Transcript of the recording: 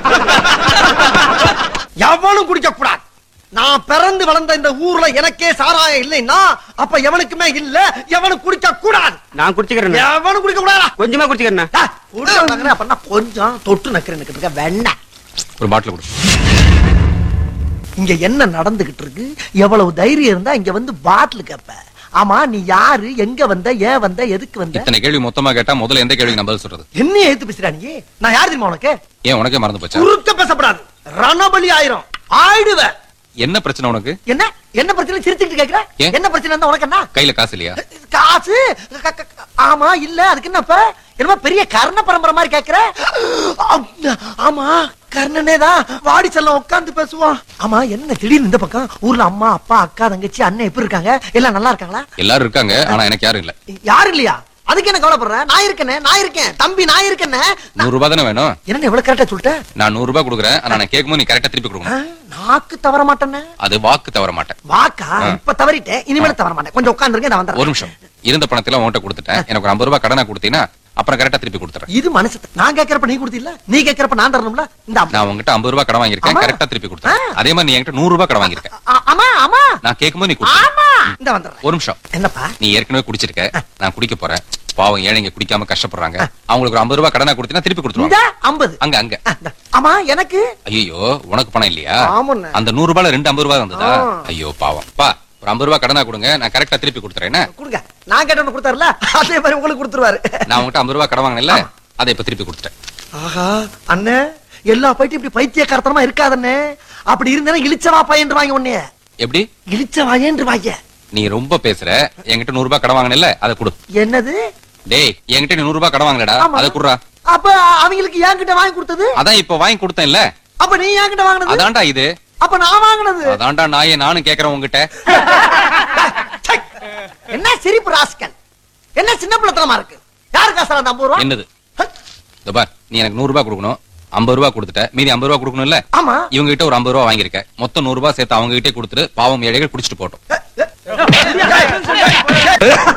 எவனும் குடிக்க கூடாது நான் பிறந்து வளர்ந்த இந்த ஊர்ல எனக்கே சாராயம் இல்லைன்னா அப்ப எவனுக்குமே இல்ல எவனும் குடிக்க கூடாது நான் குடிச்சுக்கிறேன் எவனும் குடிக்க கூடாதா கொஞ்சமா குடிச்சுக்கிறேன் டா, குடிக்க கூடாதுன்னா அப்படின்னா கொஞ்சம் தொட்டு நக்கிறேன்னு இருக்க வெண்ணெய் ஒரு பாட்டில் கொடு இங்க என்ன நடந்துகிட்டு இருக்கு எவ்வளவு தைரியம் இருந்தா இங்க வந்து பாட்டில் கேப்ப ஆமா நீ யாரு எங்க வந்த ஏன் வந்த எதுக்கு வந்த இத்தனை கேள்வி மொத்தமா கேட்டா முதல்ல எந்த கேள்விக்கு நான் பதில் சொல்றது என்ன ஏத்து பேசுறா நீ நான் யார் தெரியுமா உனக்கு ஏன் உனக்கே மறந்து போச்சா குறுக்க பேசப்படாது ரணபலி ஆயிரும் ஆயிடுவ என்ன பிரச்சனை உனக்கு என்ன என்ன பிரச்சனை சிரிச்சுக்கிட்டு கேக்குற ஏன்? என்ன பிரச்சனை இருந்தா உனக்கு என்ன கையில காசு இல்லையா காசு க- க- க- ஆமா இல்ல அதுக்கு என்னப்ப என்னமோ பெரிய கர்ண பரம்பரை மாதிரி கேக்குற ஆமா கர்ணனே தான் வாடி செல்லம் உட்கார்ந்து பேசுவான் ஆமா என்ன திடீர்னு இந்த பக்கம் ஊர்ல அம்மா அப்பா அக்கா தங்கச்சி அண்ணன் எப்படி இருக்காங்க எல்லாம் நல்லா இருக்காங்களா எல்லாரும் இருக்காங்க ஆனா எனக்கு யாரும் இல்ல யாரும் இல்லையா அதுக்கு என்ன கவலைப்படுற நான் இருக்கேனே நான் இருக்கேன் தம்பி நான் இருக்கேனே நூறு ரூபாய் தானே வேணும் என்ன எவ்வளவு கரெக்டா சொல்லிட்டேன் நான் நூறு ரூபாய் கொடுக்குறேன் ஆனா நான் கேட்கும்போது நீ கரெக்டா திருப்பி கொடுக்கணும் நாக்கு தவற மாட்டேனே அது வாக்கு தவற மாட்டேன் வாக்கா இப்ப தவறிட்டேன் இனிமேல தவற மாட்டேன் கொஞ்சம் உட்கார்ந்துருங்க நான் ஒரு வந்துடுறேன் நிமிஷம் இருந்த பணத்தை எல்லாம் உன்கிட்ட கொடுத்துட்டேன் எனக்கு ஒரு ஐம்பது ரூபாய் கடனா கொடுத்தீங்கன்னா அப்புறம் கரெக்டா திருப்பி கொடுத்துறேன் இது மனசு நான் கேக்குறப்ப நீ கொடுத்தில்ல நீ கேக்குறப்ப நான் தரணும்ல இந்த நான் உங்ககிட்ட ஐம்பது ரூபாய் கடன் வாங்கியிருக்கேன் ஆமா. கரெக்டா திருப்பி கொடுத்துறேன் ஆ. அதே மாதிரி நீ என்கிட்ட நூறு ரூபாய் கடன் வாங்கியிருக்கேன் ஆ- ஆமா ஆமா நான் கேட்கும்போது நீ கொடுத்த ஆமா இந்த வந்துடுறேன் ஒரு நிமிஷம் என்னப்பா நீ ஏற்கனவே குடிச்சிருக்க நான் குடிக்க போறேன் பாவம் ஏழைங்க குடிக்காம கஷ்டப்படுறாங்க அவங்களுக்கு ஒரு ஐம்பது ரூபாய் கடனா கொடுத்தீங்கன்னா திருப்பி இந்த கொடுத்துருவாங்க ஐம்பது அங்க அங்க ஆமா எனக்கு ஐயோ உனக்கு பணம் இல்லையா ஆமாண்ணே. அந்த நூறு ரூபாய்ல ரெண்டு ஐம்பது ரூபாய் வந்ததா ஆ. ஐயோ பாவம் பா ஒரு ஐம்பது ரூபாய் கடனா கொடுங்க நான் கரெக்டா திருப்பி கொடுத்துறேன் என்ன? கொடுங்க நான் கேட்டவன கொடுத்தாருல அதே மாதிரி உங்களுக்கு கொடுத்துருவாரு நான் உங்ககிட்ட ஐம்பது ரூபாய் கடன் வாங்கினேன்ல அதை இப்ப திருப்பி கொடுத்துட்டேன் ஆஹா அண்ணே எல்லா பைட்டும் இப்படி பைத்தியக்காரத்தனமா இருக்காதண்ணே அப்படி இருந்தேன்னா இழிச்சவா பையன் வாங்க உன்னைய எப்படி இழிச்சவாயன்று வாங்க நீ ரொம்ப பேசுற என்கிட்ட நூறு ரூபாய் கடன் வாங்கினேன்ல அதை கொடு என்னது டேய் என்கிட்ட நீ நூறு ரூபாய் கடன் வாங்கினடா ஆமா. அதை குடுறா அப்ப அவங்களுக்கு என்கிட்ட வாங்கி கொடுத்தது அதான் இப்ப வாங்கி கொடுத்தேன்ல அப்ப நீ என்கிட்ட வாங்கினது அதான்டா இது அப்ப நான் வாங்கினது அதான்டா நாயே நானும் கேக்குறேன் உங்ககிட்ட ச்சை! என்ன சிரிப்பு ராஸ்கல் என்ன சின்ன பிள்ளைத்தனமா இருக்கு யாரு காசுல அந்த ஐம்பது ரூபா என்னது இதோ பார் நீ எனக்கு நூறு ரூபாய் கொடுக்கணும் ஐம்பது ரூபாய் கொடுத்துட்ட மீதி ஐம்பது ரூபாய் கொடுக்கணும்ல ஆமா இவங்க கிட்ட ஒரு ஐம்பது ரூபாய் வாங்கியிருக்க மொத்தம் நூறு ரூபாய் சேர்த்து அவங்க கிட்டே கொடுத்துட்டு பாவம் ஏழைகள் குடிச்சிட்டு போட்டோம் ஏய், ஏய், ஏய், ஏய், ஏய், ஏய்,